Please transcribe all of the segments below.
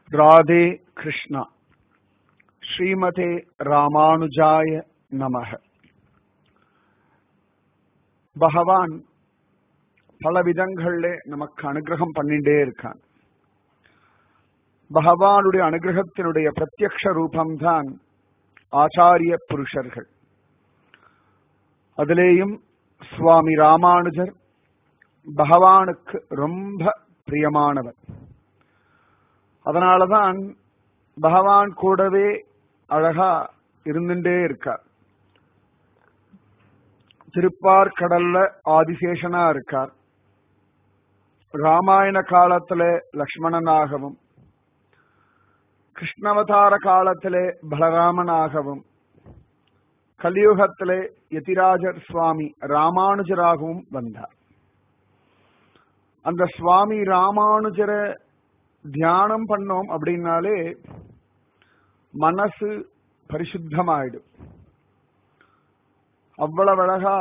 ராதே கிருஷ்ணா ஸ்ரீமதே ராமானுஜாய நமக பகவான் பல விதங்கள்ல நமக்கு அனுகிரகம் பண்ணிட்டே இருக்கான் பகவானுடைய அனுகிரகத்தினுடைய பிரத்யக்ஷ ரூபம்தான் ஆச்சாரிய புருஷர்கள் அதிலேயும் சுவாமி ராமானுஜர் பகவானுக்கு ரொம்ப பிரியமானவர் அதனாலதான் பகவான் கூடவே அழகா இருந்துட்டே இருக்கார் திருப்பார் கடல்ல ஆதிசேஷனா இருக்கார் ராமாயண காலத்துல லக்ஷ்மணனாகவும் கிருஷ்ணவதார காலத்திலே பலராமனாகவும் கலியுகத்திலே யதிராஜர் சுவாமி ராமானுஜராகவும் வந்தார் அந்த சுவாமி ராமானுஜரை தியானம் பண்ணோம் அப்படின்னாலே மனசு பரிசுத்தமாயிடும் அவ்வளவு அழகா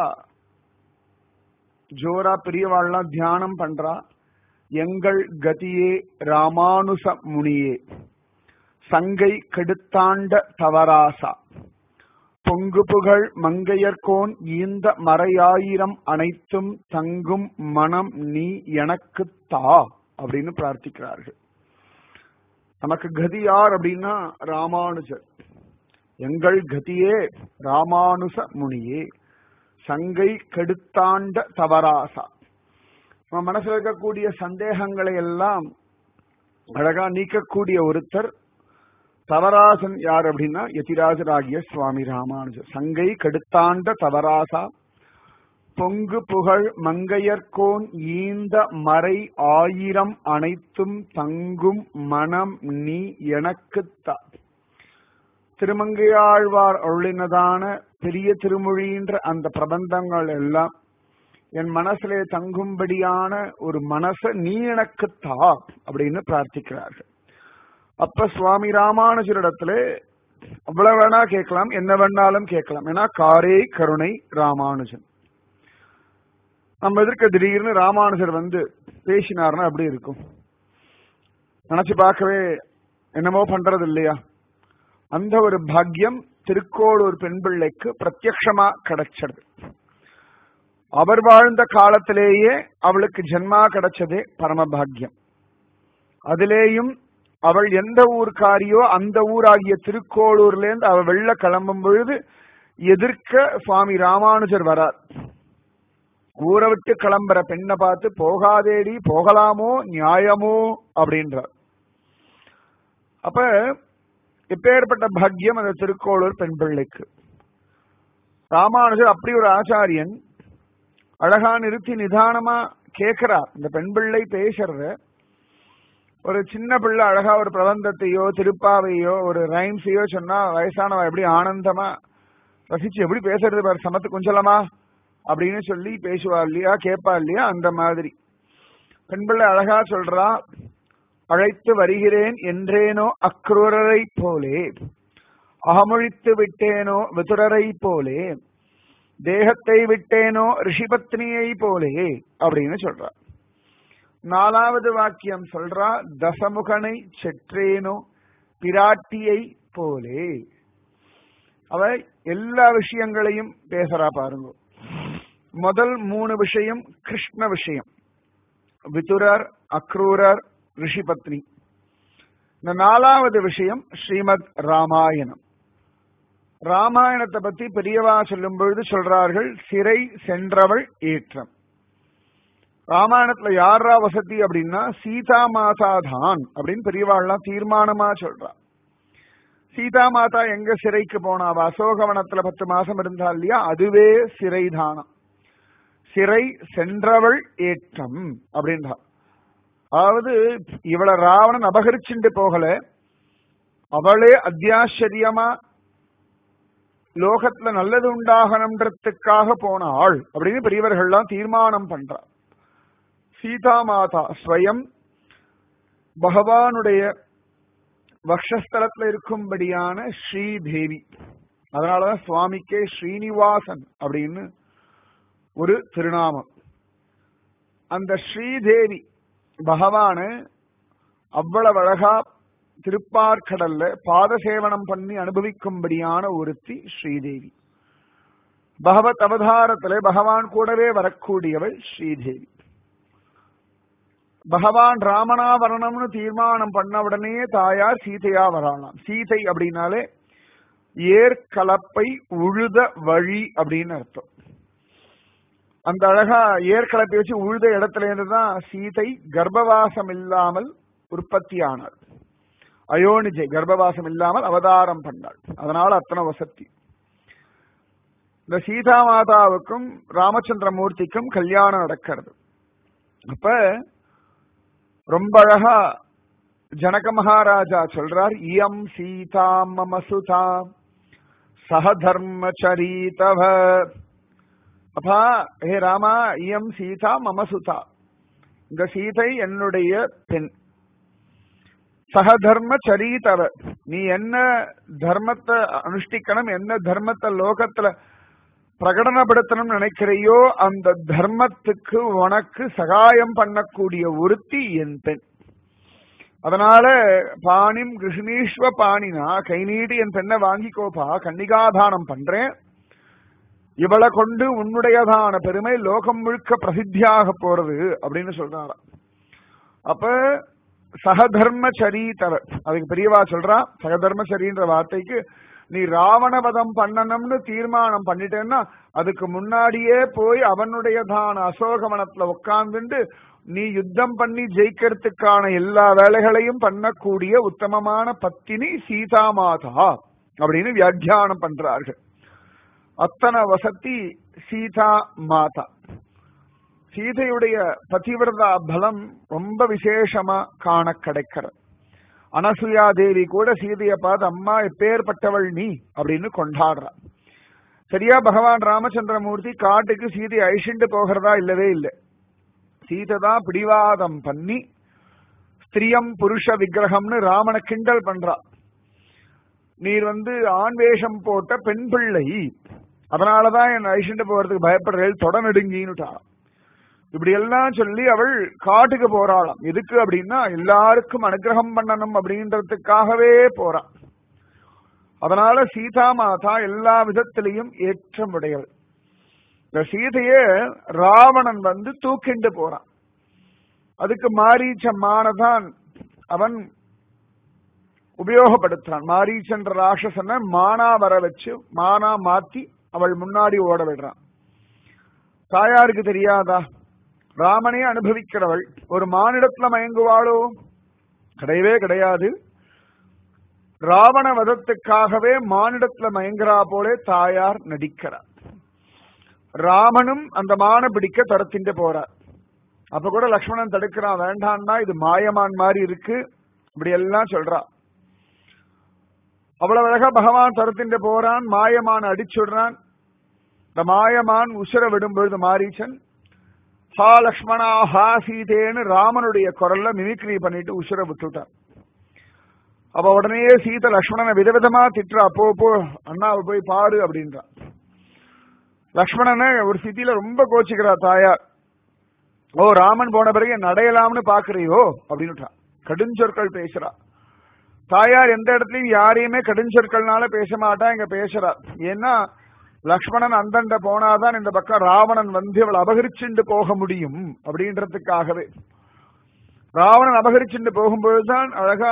ஜோரா பெரியவாள்லாம் தியானம் பண்றா எங்கள் கதியே ராமானுச முனியே சங்கை கெடுத்தாண்ட தவராசா பொங்கு புகழ் மங்கையர்கோன் ஈந்த மறையாயிரம் அனைத்தும் தங்கும் மனம் நீ எனக்கு தா அப்படின்னு பிரார்த்திக்கிறார்கள் நமக்கு கதி யார் அப்படின்னா ராமானுஜர் எங்கள் கதியே ராமானுச முனியே சங்கை கெடுத்தாண்ட தவராசா நம்ம மனசுல இருக்கக்கூடிய சந்தேகங்களை எல்லாம் அழகா நீக்கக்கூடிய ஒருத்தர் தவராசன் யார் அப்படின்னா யதிராஜராகிய சுவாமி ராமானுஜர் சங்கை கெடுத்தாண்ட தவராசா பொங்கு புகழ் மங்கையர்கோன் ஈந்த மறை ஆயிரம் அனைத்தும் தங்கும் மனம் நீ எனக்கு த திருமங்கையாழ்வார் அருளினதான பெரிய திருமொழின்ற அந்த பிரபந்தங்கள் எல்லாம் என் மனசிலே தங்கும்படியான ஒரு மனச நீ எனக்கு தா அப்படின்னு பிரார்த்திக்கிறார்கள் அப்ப சுவாமி ராமானுஜரிடத்துல அவ்வளவு வேணா கேட்கலாம் என்ன வேணாலும் கேட்கலாம் ஏன்னா காரே கருணை ராமானுஜன் நம்ம எதிர்க்க திடீர்னு ராமானுஜர் வந்து பேசினார்னா அப்படி இருக்கும் நினைச்சு பார்க்கவே என்னமோ பண்றது இல்லையா அந்த ஒரு பாக்கியம் திருக்கோளூர் பெண் பிள்ளைக்கு பிரத்யக்ஷமா கிடைச்சது அவர் வாழ்ந்த காலத்திலேயே அவளுக்கு ஜென்மா கிடைச்சதே பரமபாகியம் அதிலேயும் அவள் எந்த ஊர்க்காரியோ அந்த ஊராகிய திருக்கோளூர்ல இருந்து அவள் வெள்ள கிளம்பும் பொழுது எதிர்க்க சுவாமி ராமானுஜர் வரார் ஊரை விட்டு கிளம்புற பெண்ணை பார்த்து போகாதேடி போகலாமோ நியாயமோ அப்படின்றார் அப்ப எப்பேற்பட்ட பாக்கியம் அந்த திருக்கோளூர் பெண் பிள்ளைக்கு ராமானுஜர் அப்படி ஒரு ஆச்சாரியன் அழகா நிறுத்தி நிதானமா கேட்கிறார் இந்த பெண் பிள்ளை பேசுறத ஒரு சின்ன பிள்ளை அழகா ஒரு பிரபந்தத்தையோ திருப்பாவையோ ஒரு ரைம்ஸையோ சொன்னா வயசானவ எப்படி ஆனந்தமா ரசிச்சு எப்படி பேசுறது பாரு சமத்து கொஞ்சலமா அப்படின்னு சொல்லி பேசுவா இல்லையா கேட்பா இல்லையா அந்த மாதிரி பெண் பிள்ளை அழகா சொல்றா அழைத்து வருகிறேன் என்றேனோ அக்ரூரரை போலே அகமொழித்து விட்டேனோ விதுரரை போலே தேகத்தை விட்டேனோ ரிஷிபத்னியை போலே அப்படின்னு சொல்றா நாலாவது வாக்கியம் சொல்றா தசமுகனை செற்றேனோ பிராட்டியை போலே அவ எல்லா விஷயங்களையும் பேசுறா பாருங்க முதல் மூணு விஷயம் கிருஷ்ண விஷயம் விதுரர் அக்ரூரர் ரிஷிபத்னி இந்த நாலாவது விஷயம் ஸ்ரீமத் ராமாயணம் ராமாயணத்தை பத்தி பெரியவா சொல்லும் பொழுது சொல்றார்கள் சிறை சென்றவள் ஏற்றம் ராமாயணத்துல யாரா வசதி அப்படின்னா சீதா மாதா தான் அப்படின்னு பெரியவாள்லாம் தீர்மானமா சொல்றா சீதா மாதா எங்க சிறைக்கு போனா அவ அசோகவனத்துல பத்து மாசம் இருந்தா இல்லையா அதுவே சிறை தானம் சிறை சென்றவள் ஏற்றம் அப்படின்றா அதாவது இவள ராவணன் அபகரிச்சுட்டு போகல அவளே அத்தியாச்சரியமா லோகத்துல நல்லது உண்டாகணுன்றதுக்காக போன ஆள் அப்படின்னு பெரியவர்கள்லாம் தீர்மானம் பண்றா சீதா மாதா ஸ்வயம் பகவானுடைய வக்ஷஸ்தலத்துல இருக்கும்படியான ஸ்ரீதேவி அதனாலதான் சுவாமிக்கே ஸ்ரீனிவாசன் அப்படின்னு ஒரு திருநாமம் அந்த ஸ்ரீதேவி பகவானு அவ்வளவு அழகா திருப்பார்கடல்ல பாதசேவனம் பண்ணி அனுபவிக்கும்படியான ஒருத்தி ஸ்ரீதேவி பகவத் அவதாரத்திலே பகவான் கூடவே வரக்கூடியவள் ஸ்ரீதேவி பகவான் ராமனாவரணம்னு தீர்மானம் பண்ண உடனே தாயார் சீதையா வராளாம் சீதை அப்படின்னாலே ஏற்கலப்பை உழுத வழி அப்படின்னு அர்த்தம் அந்த அழகா ஏற்கலப்பை வச்சு உழுத இடத்துல இருந்து தான் சீதை கர்ப்பவாசம் இல்லாமல் உற்பத்தி ஆனாள் அயோனிஜை கர்ப்பவாசம் இல்லாமல் அவதாரம் பண்ணாள் அதனால அத்தனை வசதி இந்த சீதா மாதாவுக்கும் ராமச்சந்திரமூர்த்திக்கும் கல்யாணம் நடக்கிறது அப்ப ரொம்ப அழகா ஜனக மகாராஜா சொல்றார் இயம் சீதா மம சுதா சகதர்மச்சரீதவ அப்பா ஹே ராமா இயம் சீதா மம சுதா இந்த சீதை என்னுடைய பெண் சகதர்ம சரிதவ நீ என்ன தர்மத்தை அனுஷ்டிக்கணும் என்ன தர்மத்தை லோகத்துல பிரகடனப்படுத்தணும் நினைக்கிறையோ அந்த தர்மத்துக்கு உனக்கு சகாயம் பண்ணக்கூடிய ஒருத்தி என் பெண் அதனால பாணிம் கிருஷ்ணீஸ்வ பாணினா கை நீட்டி என் பெண்ணை வாங்கிக்கோப்பா கன்னிகாதானம் பண்றேன் இவளை கொண்டு உன்னுடையதான பெருமை லோகம் முழுக்க பிரசித்தியாக போறது அப்படின்னு சொல்றாராம் அப்ப சகதர்மச்சரீதவ அதுக்கு பெரியவா சொல்றா சகதர்மச்சரின்ற வார்த்தைக்கு நீ ராவணவதம் பண்ணணும்னு தீர்மானம் பண்ணிட்டேன்னா அதுக்கு முன்னாடியே போய் அவனுடையதான அசோகவனத்துல உட்கார்ந்துட்டு நீ யுத்தம் பண்ணி ஜெயிக்கிறதுக்கான எல்லா வேலைகளையும் பண்ணக்கூடிய உத்தமமான பத்தினி சீதா மாதா அப்படின்னு வியாக்கியானம் பண்றார்கள் அத்தனை வசதி சீதா மாதா சீதையுடைய பதிவிரதா பலம் ரொம்ப விசேஷமா காண கிடைக்கிறது அனசுயா தேவி கூட சீதையை பார்த்து அம்மா எப்பேற்பட்டவள் நீ அப்படின்னு கொண்டாடுறா சரியா பகவான் ராமச்சந்திரமூர்த்தி காட்டுக்கு சீதை அழிச்சுண்டு போகிறதா இல்லவே இல்லை சீதை தான் பிடிவாதம் பண்ணி ஸ்திரியம் புருஷ விக்கிரகம்னு ராமனை கிண்டல் பண்றா நீர் வந்து ஆண் வேஷம் போட்ட பெண் பிள்ளை அதனாலதான் என் அழிச்சுண்டு போறதுக்கு பயப்படுறேன் தொட நடுங்கின்னுட்டா இப்படி எல்லாம் சொல்லி அவள் காட்டுக்கு போறாளாம் எதுக்கு அப்படின்னா எல்லாருக்கும் அனுகிரகம் பண்ணணும் அப்படின்றதுக்காகவே போறான் அதனால சீதா மாதா எல்லா விதத்திலையும் ஏற்றமுடையவள் இந்த சீதைய ராவணன் வந்து தூக்கிண்டு போறான் அதுக்கு மாரீச்சம்மானதான் அவன் உபயோகப்படுத்துறான் மாரீச்சன்ற ராட்சசனை மானா வர வச்சு மானா மாத்தி அவள் முன்னாடி ஓட விடுறான் தாயாருக்கு தெரியாதா ராமனே அனுபவிக்கிறவள் ஒரு மானிடத்துல மயங்குவாளோ கிடையவே கிடையாது ராவண வதத்துக்காகவே மானிடத்துல மயங்குறா போலே தாயார் நடிக்கிறார் ராமனும் அந்த மான பிடிக்க தரத்திண்டு போறார் அப்ப கூட லக்ஷ்மணன் தடுக்கிறான் வேண்டான்னா இது மாயமான் மாதிரி இருக்கு இப்படி எல்லாம் சொல்றா அவ்வளவு அழகா பகவான் தரத்திண்டு போறான் மாயமான் அடிச்சுடுறான் இந்த மாயமான் உசுர விடும்பொழுது மாரீச்சன் ஹா லக்ஷ்மணா ஹா சீதேன்னு ராமனுடைய குரல்ல மிமிக்ரி பண்ணிட்டு உசுர விட்டுட்டான் அப்ப உடனே சீத லக்ஷ்மணனை விதவிதமா திட்டுறா போ போ அண்ணாவை போய் பாரு அப்படின்றான் லக்ஷ்மணனை ஒரு சித்தியில ரொம்ப கோச்சிக்கிறா தாயார் ஓ ராமன் போன பிறகு என்ன அடையலாம்னு பாக்குறியோ அப்படின்னுட்டான் கடுஞ்சொற்கள் பேசுறா தாயார் எந்த இடத்துலயும் யாரையுமே கடுஞ்சொற்கள்னால பேச மாட்டா இங்க பேசுறா ஏன்னா லக்ஷ்மணன் அந்தண்ட போனாதான் இந்த பக்கம் ராவணன் வந்து அவள் அபகரிச்சுண்டு போக முடியும் அப்படின்றதுக்காகவே ராவணன் அபகரிச்சுண்டு போகும்பொழுதுதான் அழகா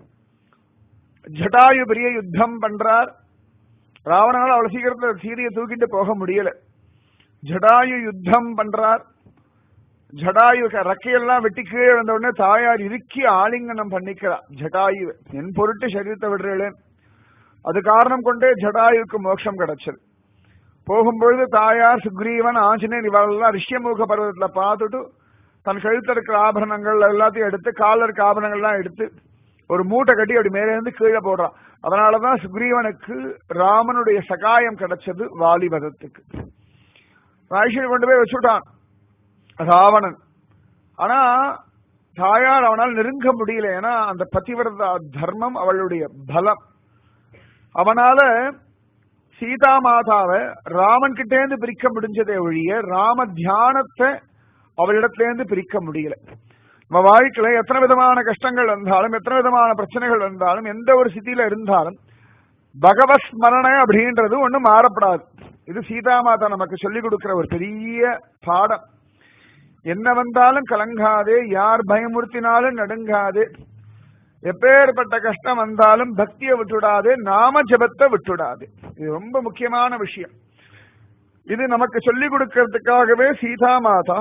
ஜட்டாயு பெரிய யுத்தம் பண்றார் ராவணனால் அவ்வளவு சீக்கிரத்துல சீதையை தூக்கிட்டு போக முடியல ஜடாயு யுத்தம் பண்றார் ஜடாயு ரக்கையெல்லாம் வெட்டி கீழே வந்த உடனே தாயார் இறுக்கி ஆலிங்கனம் பண்ணிக்கிறா ஜடாயு என் பொருட்டு சரீரத்தை விடுறேன் அது காரணம் கொண்டே ஜடாயுக்கு மோட்சம் கிடைச்சது போகும்பொழுது தாயார் சுக்ரீவன் ஆஞ்சநேயர் இவரெல்லாம் ரிஷ்யமுக பர்வதத்துல பார்த்துட்டு தன் கழுத்துல இருக்கிற ஆபரணங்கள் எல்லாத்தையும் எடுத்து காலில் இருக்க ஆபரணங்கள்லாம் எடுத்து ஒரு மூட்டை கட்டி அப்படி மேலே இருந்து கீழே போடுறான் அதனாலதான் சுக்ரீவனுக்கு ராமனுடைய சகாயம் கிடைச்சது வாலிபதத்துக்கு ராய்ஷனை கொண்டு போய் வச்சுட்டான் ராவணன் ஆனா தாயார் அவனால் நெருங்க முடியல ஏன்னா அந்த பதிவிரதா தர்மம் அவளுடைய பலம் அவனால சீதா மாதாவை ராமன் கிட்டேந்து பிரிக்க முடிஞ்சதே ஒழிய ராம தியானத்தை அவளிடத்திலேருந்து பிரிக்க முடியல நம்ம வாழ்க்கையில எத்தனை விதமான கஷ்டங்கள் வந்தாலும் எத்தனை விதமான பிரச்சனைகள் வந்தாலும் எந்த ஒரு சித்தியில இருந்தாலும் பகவத் ஸ்மரண அப்படின்றது ஒண்ணும் மாறப்படாது இது சீதா மாதா நமக்கு சொல்லிக் கொடுக்கிற ஒரு பெரிய பாடம் என்ன வந்தாலும் கலங்காதே யார் பயமுறுத்தினாலும் நடுங்காதே எப்பேற்பட்ட கஷ்டம் வந்தாலும் பக்தியை விட்டுடாதே நாம ஜபத்தை விட்டுடாதே இது ரொம்ப முக்கியமான விஷயம் இது நமக்கு சொல்லிக் கொடுக்கறதுக்காகவே சீதா மாதா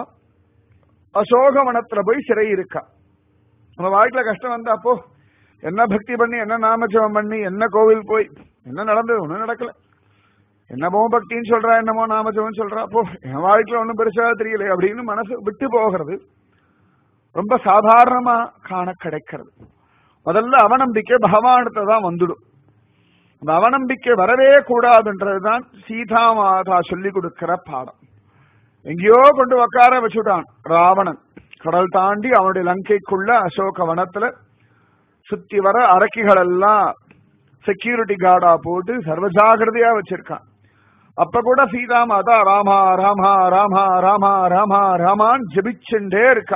அசோகவனத்துல போய் சிறை இருக்கா நம்ம வாழ்க்கையில கஷ்டம் வந்தா அப்போ என்ன பக்தி பண்ணி என்ன நாமஜபம் பண்ணி என்ன கோவில் போய் என்ன நடந்தது ஒண்ணும் நடக்கல என்னமோ பக்தின்னு சொல்றா என்னமோ நாமஜபம் சொல்றா அப்போ என் வாழ்க்கையில ஒண்ணும் பெருசா தெரியல அப்படின்னு மனசு விட்டு போகிறது ரொம்ப சாதாரணமா காண கிடைக்கிறது முதல்ல அவநம்பிக்கை பகவானத்தை தான் வந்துடும் அந்த அவநம்பிக்கை வரவே கூடாதுன்றதுதான் சீதா மாதா சொல்லி கொடுக்கிற பாடம் எங்கேயோ கொண்டு உட்கார வச்சுட்டான் ராவணன் கடல் தாண்டி அவனுடைய லங்கைக்குள்ள அசோக வனத்துல சுத்தி வர அரக்கிகள் எல்லாம் செக்யூரிட்டி கார்டா போட்டு சர்வஜாகிரதையா வச்சிருக்கான் அப்ப கூட சீதா மாதா ராமா ராமா ராமா ராமா ராமா ராமான்னு ஜெபிச்சுட்டே இருக்கா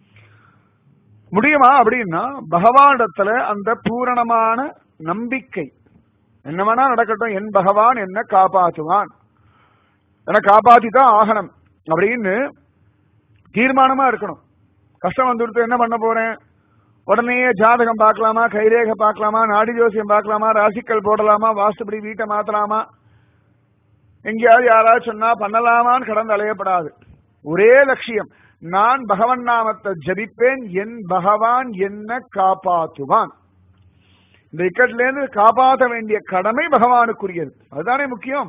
முடியுமா அப்படின்னா பகவானிடத்துல அந்த பூரணமான நம்பிக்கை என்ன வேணா நடக்கட்டும் என் பகவான் என்ன காப்பாற்றுவான் என்ன காப்பாத்தி தான் ஆகணும் அப்படின்னு தீர்மானமா இருக்கணும் கஷ்டம் வந்துடுத்து என்ன பண்ண போறேன் உடனே ஜாதகம் பார்க்கலாமா கைரேகை பார்க்கலாமா நாடி ஜோசியம் பார்க்கலாமா ராசிக்கல் போடலாமா வாஸ்துபடி வீட்டை மாத்தலாமா எங்கேயாவது யாராவது சொன்னா பண்ணலாமான்னு கடந்து அலையப்படாது ஒரே லட்சியம் நான் பகவன் நாமத்தை ஜபிப்பேன் என் பகவான் என்ன காப்பாற்றுவான் இந்த இக்கட்ல இருந்து காப்பாற்ற வேண்டிய கடமை பகவானுக்குரியது அதுதானே முக்கியம்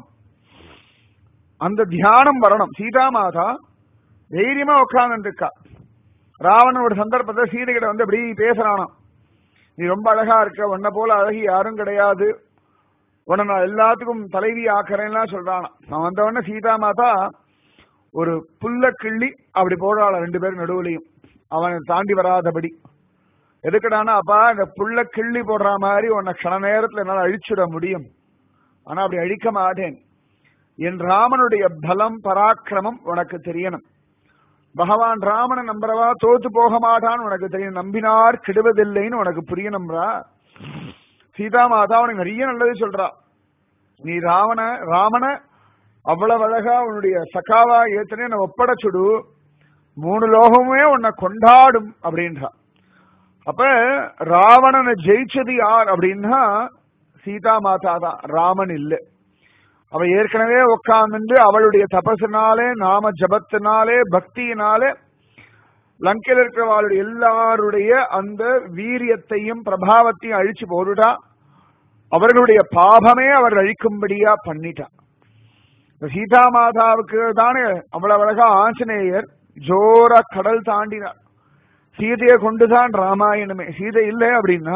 அந்த தியானம் வரணும் சீதா மாதா தைரியமா உட்கார்ந்து இருக்கா ராவணன் ஒரு சந்தர்ப்பத்தை சீதைகிட்ட வந்து அப்படி பேசுறானாம் நீ ரொம்ப அழகா இருக்க உன்னை போல அழகி யாரும் கிடையாது உன்னை நான் எல்லாத்துக்கும் தலைவி ஆக்குறேன்லாம் சொல்றானா நான் வந்தவொடனே சீதா மாதா ஒரு புல்ல கிள்ளி அப்படி போடுறாள் ரெண்டு பேரும் நடுவுலையும் அவனை தாண்டி வராதபடி எதுக்குடானா அப்பா இந்த புல்ல கிள்ளி போடுற மாதிரி உன்னை க்ஷண நேரத்துல என்னால அழிச்சுட முடியும் ஆனா அப்படி அழிக்க மாட்டேன் என் ராமனுடைய பலம் பராக்கிரமம் உனக்கு தெரியணும் பகவான் ராமனை நம்புறவா தோத்து போக மாட்டான்னு உனக்கு தெரியும் நம்பினார் கெடுவதில்லைன்னு உனக்கு புரியணும்ரா சீதா மாதா உனக்கு நிறைய நல்லது சொல்றா நீ ராவண ராமன அவ்வளவு அழகா உன்னுடைய சகாவா ஏத்தனே நான் ஒப்படைச்சுடு மூணு லோகமுமே உன்னை கொண்டாடும் அப்படின்றா அப்ப ராவணனை ஜெயிச்சது யார் அப்படின்னா சீதா மாதா தான் ராமன் இல்லை அவ ஏற்கனவே உட்கார்ந்து அவளுடைய தபசினாலே நாம ஜபத்தினாலே பக்தியினாலே லங்கையில் இருக்கிறவாளுடைய எல்லாருடைய அந்த வீரியத்தையும் பிரபாவத்தையும் அழிச்சு போடுடா அவர்களுடைய பாபமே அவர் அழிக்கும்படியா பண்ணிட்டா சீதா மாதாவுக்கு தானே அவ்வளவு அழகா ஆஞ்சநேயர் ஜோரா கடல் தாண்டினார் சீதையை கொண்டுதான் ராமாயணமே சீதை இல்லை அப்படின்னா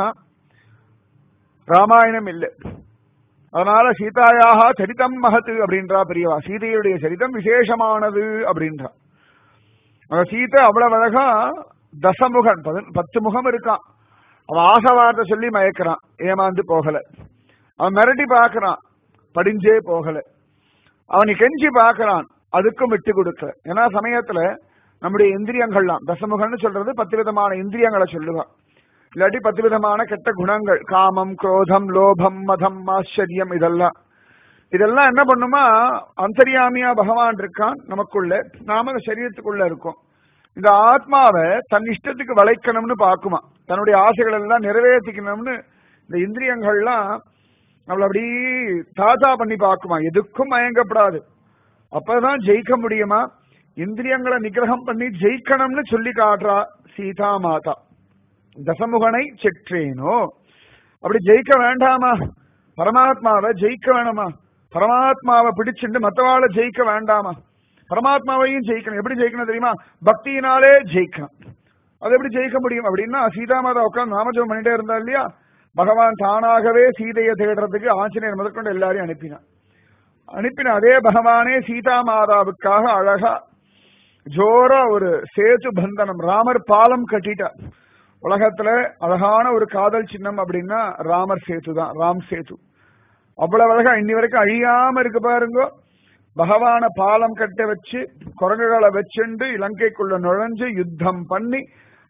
ராமாயணம் இல்லை அதனால சீதாயாக சரிதம் மகத்து அப்படின்றா பெரியவா சீதையுடைய சரிதம் விசேஷமானது அப்படின்றா அந்த சீதை அவ்வளவு அழகா தசமுகன் பத்து முகம் இருக்கான் அவன் ஆசை வார்த்தை சொல்லி மயக்கிறான் ஏமாந்து போகல அவன் மிரட்டி பாக்குறான் படிஞ்சே போகல அவனை கெஞ்சி பாக்குறான் அதுக்கும் விட்டு கொடுக்கல ஏன்னா சமயத்துல நம்முடைய இந்திரியங்கள்லாம் தசமுகன்னு சொல்றது பத்து விதமான இந்திரியங்களை சொல்லுவான் இல்லாட்டி பத்து விதமான கெட்ட குணங்கள் காமம் குரோதம் லோபம் மதம் ஆச்சரியம் இதெல்லாம் இதெல்லாம் என்ன பண்ணுமா அந்தரியாமியா பகவான் இருக்கான் நமக்குள்ள நாம இந்த சரீரத்துக்குள்ள இருக்கோம் இந்த ஆத்மாவை தன் இஷ்டத்துக்கு வளைக்கணும்னு பாக்குமா தன்னுடைய ஆசைகள் எல்லாம் நிறைவேற்றிக்கணும்னு இந்த இந்திரியங்கள்லாம் நம்மள அப்படி தாத்தா பண்ணி பாக்குமா எதுக்கும் மயங்கப்படாது அப்பதான் ஜெயிக்க முடியுமா இந்திரியங்களை நிகிரகம் பண்ணி ஜெயிக்கணும்னு சொல்லி காட்டுறா சீதா மாதா தசமுகனை செற்றேனோ அப்படி ஜெயிக்க வேண்டாமா பரமாத்மாவை ஜெயிக்க வேணுமா பரமாத்மாவை பிடிச்சிட்டு மத்தவாளை ஜெயிக்க வேண்டாமா பரமாத்மாவையும் ஜெயிக்கணும் எப்படி ஜெயிக்கணும் தெரியுமா பக்தியினாலே ஜெயிக்கணும் அது எப்படி ஜெயிக்க முடியும் அப்படின்னா சீதா மாதா உட்காந்து நாமஜபம் பண்ணிட்டே இருந்தா இல்லையா பகவான் தானாகவே சீதையை தேடுறதுக்கு ஆஞ்சநேயர் முதற்கொண்டு எல்லாரையும் அனுப்பினான் அனுப்பின அதே பகவானே சீதா மாதாவுக்காக அழகா ஜோரா ஒரு சேது பந்தனம் ராமர் பாலம் கட்டிட்டார் உலகத்துல அழகான ஒரு காதல் சின்னம் அப்படின்னா ராமர் சேது தான் ராம் சேது அவ்வளவு அழகா இன்னி வரைக்கும் அழியாம இருக்கு பாருங்க பகவான பாலம் கட்ட வச்சு குரங்குகளை வச்சுண்டு இலங்கைக்குள்ள நுழைஞ்சு யுத்தம் பண்ணி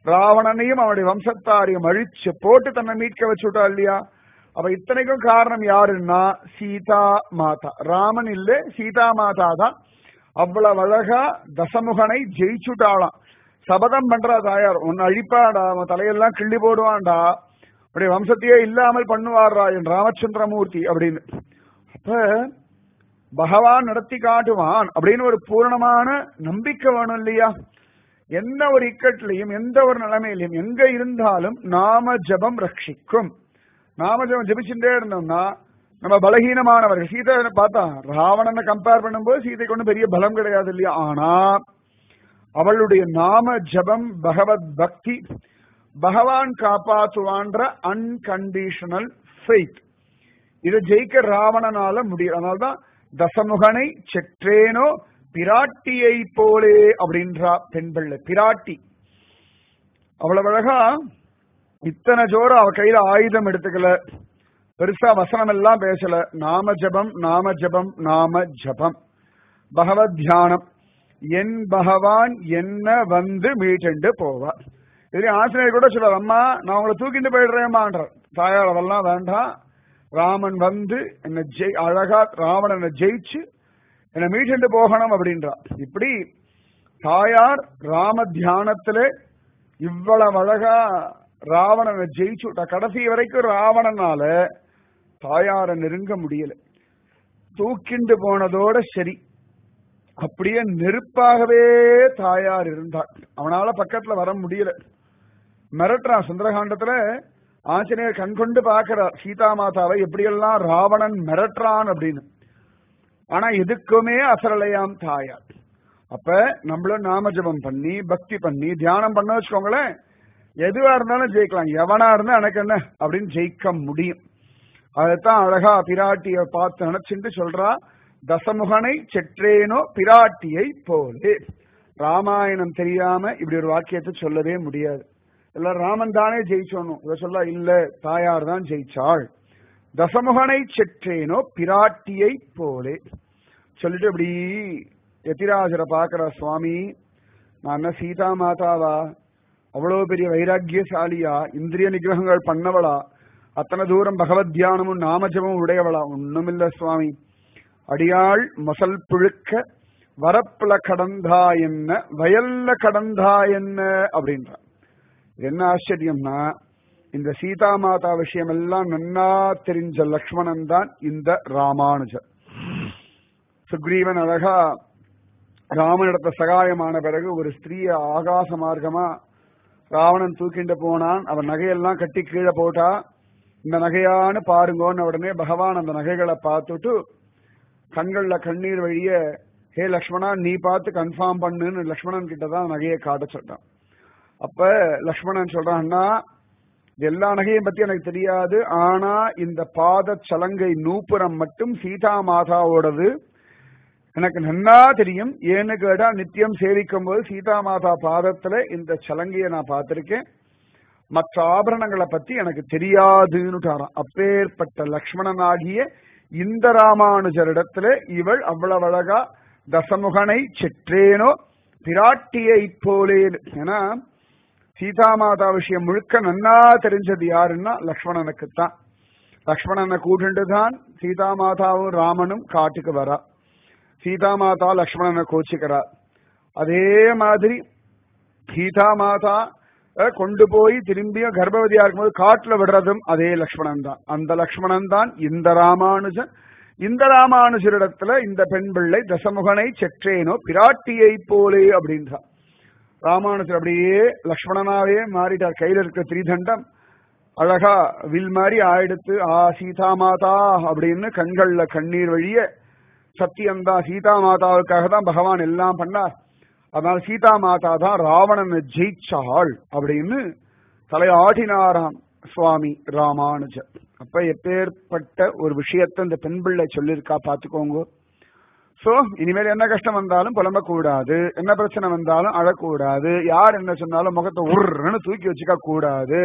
ராவணனையும் அவனுடைய வம்சத்தாரையும் அழிச்சு போட்டு தன்னை மீட்க வச்சுட்டா இல்லையா அப்ப இத்தனைக்கும் காரணம் யாருன்னா சீதா மாதா ராமன் இல்ல சீதா மாதா தான் அவ்வளவு அழகா தசமுகனை ஜெயிச்சுட்டாளாம் சபதம் பண்றா தாயார் உன்னை அழிப்பாடா அவன் தலையெல்லாம் கிள்ளி போடுவான்டா அப்படியே வம்சத்தையே இல்லாமல் பண்ணுவாரா என் ராமச்சந்திரமூர்த்தி அப்படின்னு அப்ப பகவான் நடத்தி காட்டுவான் அப்படின்னு ஒரு பூரணமான நம்பிக்கை வேணும் இல்லையா எந்த ஒரு இக்கட்டிலையும் எந்த ஒரு நிலைமையிலையும் எங்க இருந்தாலும் நாம ஜபம் ரட்சிக்கும் நாம ஜபம் ஜபிச்சுட்டே இருந்தோம்னா நம்ம பலகீனமானவர்கள் சீதை பார்த்தா ராவணனை கம்பேர் பண்ணும்போது சீதைக்கு ஒன்றும் பெரிய பலம் கிடையாது இல்லையா ஆனா அவளுடைய நாம ஜபம் பகவத் பக்தி பகவான் காப்பாற்றுவான்ற அன்கண்டிஷனல் ஃபெய்த் இதை ஜெயிக்க ராவணனால முடியும் அதனால்தான் தசமுகனை செற்றேனோ பிராட்டியை போலே அப்படின்றா பெண் பிள்ளை பிராட்டி அவ்வளவு அழகா இத்தனை ஜோரம் அவ கையில ஆயுதம் எடுத்துக்கல பெருசா வசனம் எல்லாம் பேசல நாம ஜபம் நாம ஜபம் நாம ஜபம் பகவத் தியானம் என் பகவான் என்ன வந்து மீட்டுண்டு போவார் இதுல ஆசிரியர் கூட சொல்றார் அம்மா நான் உங்களை தூக்கிட்டு போயிடுறேன்மான்ற தாயார் அதெல்லாம் வேண்டாம் ராமன் வந்து என்ன ஜெய் அழகா ராவணனை ஜெயிச்சு என்னை மீட்டுண்டு போகணும் அப்படின்றா இப்படி தாயார் ராம தியானத்துல இவ்வளவு அழகா ராவணனை ஜெயிச்சுட்டா கடைசி வரைக்கும் ராவணனால தாயார நெருங்க முடியல தூக்கிண்டு போனதோட சரி அப்படியே நெருப்பாகவே தாயார் இருந்தாள் அவனால பக்கத்துல வர முடியல மிரட்டுறான் சுந்தரகாண்டத்துல ஆஞ்சநேயர் கண் கொண்டு பாக்குறார் சீதா மாதாவை எப்படியெல்லாம் ராவணன் மிரட்டுறான் அப்படின்னு ஆனா எதுக்குமே அசரலையாம் தாயார் அப்ப நம்மளும் நாம ஜபம் பண்ணி பக்தி பண்ணி தியானம் பண்ண வச்சுக்கோங்களேன் எதுவா இருந்தாலும் ஜெயிக்கலாம் எவனா இருந்தா எனக்கு என்ன அப்படின்னு ஜெயிக்க முடியும் அதைத்தான் அழகா பிராட்டிய பார்த்து நினைச்சுட்டு சொல்றா தசமுகனை செற்றேனோ பிராட்டியை போலே ராமாயணம் தெரியாம இப்படி ஒரு வாக்கியத்தை சொல்லவே முடியாது எல்லாரும் ராமன் தானே ஜெயிச்சோணும் இதை சொல்ல இல்ல தாயார் தான் ஜெயிச்சாள் தசமுகனை செற்றேனோ பிராட்டியை போலே சொல்லிட்டு இப்படி எத்திராஜரை பாக்குற சுவாமி நான் என்ன சீதா மாதாவா அவ்வளவு பெரிய வைராக்கியசாலியா இந்திரிய நிகிரகங்கள் பண்ணவளா அத்தனை தூரம் பகவத் தியானமும் நாமஜமும் உடையவளா ஒண்ணுமில்ல சுவாமி அடியாள் மசல் புழுக்க வரப்புல கடந்தா என்ன வயல்ல கடந்தா என்ன அப்படின்ற என்ன ஆச்சரியம்னா இந்த சீதா மாதா விஷயம் எல்லாம் நன்னா தெரிஞ்ச லக்ஷ்மணன் தான் இந்த ராமானுஜர் சுக்ரீவன் அழகா ராமனிடத்த சகாயமான பிறகு ஒரு ஸ்திரீய ஆகாச மார்க்கமா ராவணன் தூக்கிண்டு போனான் அவன் நகையெல்லாம் கட்டி கீழே போட்டா இந்த நகையான்னு பாருங்கன்னு உடனே பகவான் அந்த நகைகளை பார்த்துட்டு கண்கள்ல கண்ணீர் வழிய ஹே லக்ஷ்மணா நீ பார்த்து கன்ஃபார்ம் பண்ணுன்னு லக்ஷ்மணன் கிட்ட தான் நகையை காட்ட சொல்றான் அப்ப லக்ஷ்மணன் சொல்றான் அண்ணா எல்லா நகையும் பத்தி எனக்கு தெரியாது ஆனா இந்த பாத சலங்கை நூப்புறம் மட்டும் சீதா மாதாவோடது எனக்கு நன்னா தெரியும் ஏன்னு கேட்டா நித்தியம் சேவிக்கும் போது சீதா மாதா பாதத்துல இந்த சலங்கையை நான் பார்த்திருக்கேன் மற்ற ஆபரணங்களை பத்தி எனக்கு தெரியாதுன்னு அப்பேற்பட்ட லக்ஷ்மணனாகிய இந்த ராமானுஜரிடத்துல இவள் அவ்வளவு அழகா தசமுகனை செற்றேனோ பிராட்டியை போலே ஏன்னா சீதா மாதா விஷயம் முழுக்க நன்னா தெரிஞ்சது யாருன்னா லக்ஷ்மணனுக்குத்தான் லக்ஷ்மணனை கூட்டுண்டு தான் சீதா மாதாவும் ராமனும் காட்டுக்கு வரா சீதா மாதா லக்ஷ்மணனை கோச்சிக்கிறார் அதே மாதிரி சீதா மாதா கொண்டு போய் திரும்பியும் கர்ப்பவதியா இருக்கும்போது காட்டுல விடுறதும் அதே லக்ஷ்மணன் தான் அந்த லக்ஷ்மணன் தான் இந்த ராமானுஜன் இந்த ராமானுஜரிடத்துல இந்த பெண் பிள்ளை தசமுகனை செற்றேனோ பிராட்டியை போலே அப்படின்றார் ராமானுஜர் அப்படியே லக்ஷ்மணனாவே மாறிட்டார் கையில இருக்க திரிதண்டம் அழகா வில் மாதிரி ஆயிடுத்து ஆ சீதா மாதா அப்படின்னு கண்கள்ல கண்ணீர் வழிய சத்தியம்தான் சீதா மாதாவுக்காக தான் பகவான் எல்லாம் பண்ணார் அதனால சீதா மாதா தான் ராவணனை ஜெயிச்சாள் அப்படின்னு தலையாட்டினாராம் சுவாமி ராமானுஜர் அப்ப எப்பேற்பட்ட ஒரு விஷயத்த இந்த பெண் பிள்ளை சொல்லியிருக்கா பாத்துக்கோங்க சோ இனிமேல் என்ன கஷ்டம் வந்தாலும் புலம்பக்கூடாது என்ன பிரச்சனை வந்தாலும் அழக்கூடாது யார் என்ன சொன்னாலும் முகத்தை உருன்னு தூக்கி வச்சுக்க கூடாது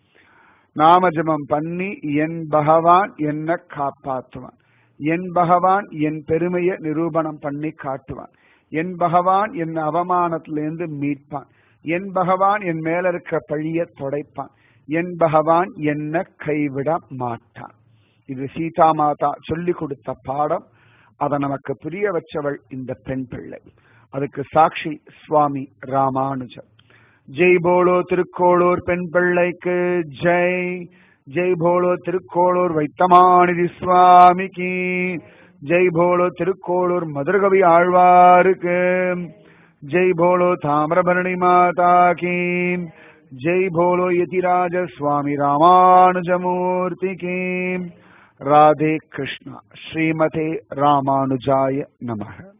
நாமஜபம் பண்ணி என் பகவான் என்ன காப்பாற்றுவான் என் பகவான் என் பெருமையை நிரூபணம் பண்ணி காட்டுவான் என் பகவான் என் அவமானத்திலிருந்து மீட்பான் என் பகவான் என் மேல இருக்கிற பழிய தொடைப்பான் என் பகவான் என்ன கைவிட மாட்டான் இது சீதா மாதா சொல்லி கொடுத்த பாடம் அதை நமக்கு புரிய வச்சவள் இந்த பெண் பிள்ளை அதுக்கு சாட்சி சுவாமி ராமானுஜர் ஜெய் போலோ திருக்கோளூர் பெண் பிள்ளைக்கு ஜெய் ஜெய் போலோ திருக்கோளூர் வைத்தமாநிதி சுவாமிக்கு ஜெய் போலோ திருக்கோளூர் மதுரகவி ஆழ்வாருக்கு ஜெய் போலோ தாமிரபரணி மாதா கீ ஜெய் போலோ யதிராஜ சுவாமி ராமானுஜமூர்த்தி கீ ராதே கிருஷ்ணா ஸ்ரீமதே ராமானுஜாய நமக